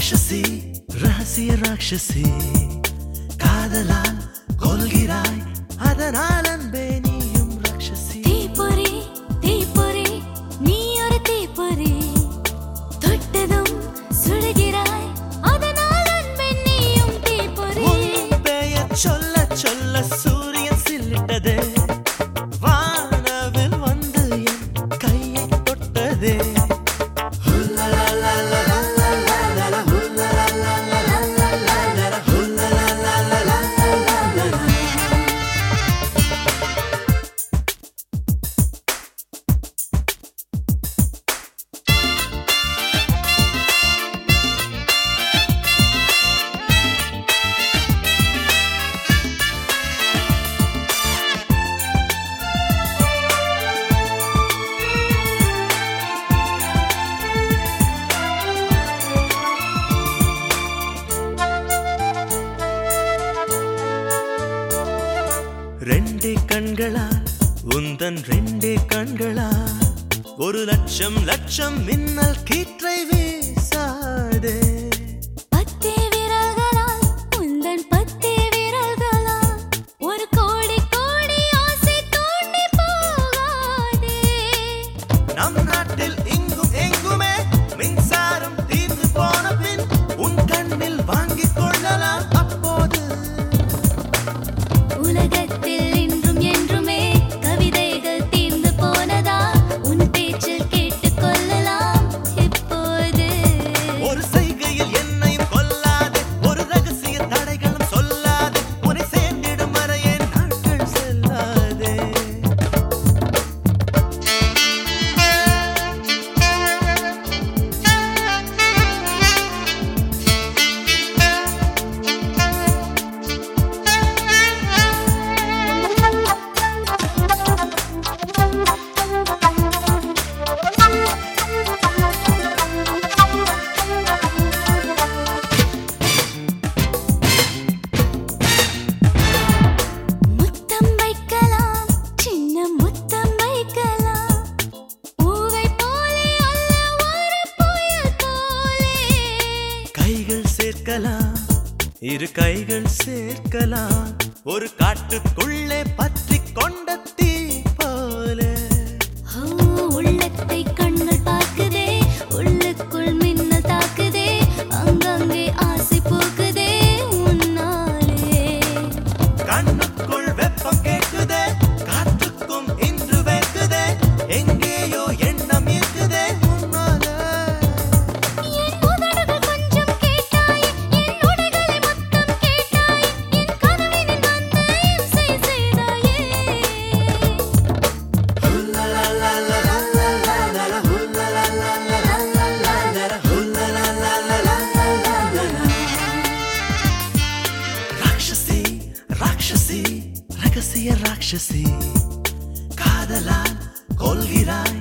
ராட்சசி ரகசிய ராட்சசி காதலால் கொள்கிறாய் அதனால் அன்பே நீயும் ராட்சசி தீப்பொறி தீப்பொறி நீ ஒரு தீப்பொறி தொட்டதும் சுடுகிறாய் அதனால் அன்பே நீயும் தீப்பொறி உன் பெயர் சொல்ல சொல்ல சூரியன் சில்லிட்டதே வானவில் வந்து என் கையை தொட்டதே ரெண்டே கண்களா உந்தன் ரெண்டே கண்களா ஒரு லட்சம் லட்சம் மின்னல் கீற்றை வீசாதே பத்தே விரல்களால் உந்தன் பத்தே விரல்களால் ஒரு கோடி கோடி ஆசை தூண்டி போகாதே நம் நாட்டில் இங்கும் எங்குமே மின்சாரம் தீர்ந்து போன பின் உன் கண்ணில் வாங்கிக் கொள்ளலாம் அப்போது உலகத்தில் இன்றும் என்றுமே கவிதைகள் தீர்ந்து போனதா உன் பேச்சில் கேட்டுக் கொள்ளலாம் இப்போது ஒரு செய்கையில் என்னையும் கொல்லாது ஒரு ரகசிய தடைகளும் சொல்லாது உன்னை சேர்ந்திடும் வரை என் நாட்கள் செல்லாதே முத்தம் வைக்கலாம் சின்ன முத்தம் வைக்கலாம் பூவை போலே அல்ல ஒரு புயல் போலே கைகள் சேர்க்கலாம் இரு கைகள் சேர்க்கலாம் ஒரு காட்டுக்குள்ளே பற்றி கொண்ட தீ போல ஓ, உள்ளத்தை கண்கள் பார்க்குதே உள்ளுக்குள் மின்னல் தாக்குதே அங்கங்கே ஆசை போக்குதே உன்னாலே கண்ணுக்குள் வெப்பம் கேட்குதே காற்றுக்கும் இன்று வைக்குதே எங்கேயோ எண்ணம் இருக்குதே உன்னால என் உதடுகள் கொஞ்சம் கேட்டாய் என் உடைகளை மொத்தம் கேட்டாய் என் கனவினில் வந்து இம்சை செய்தாயே ராட்சசி ராட்சசி ரகசிய ராட்சசி காதலால் கொள்கிறாய்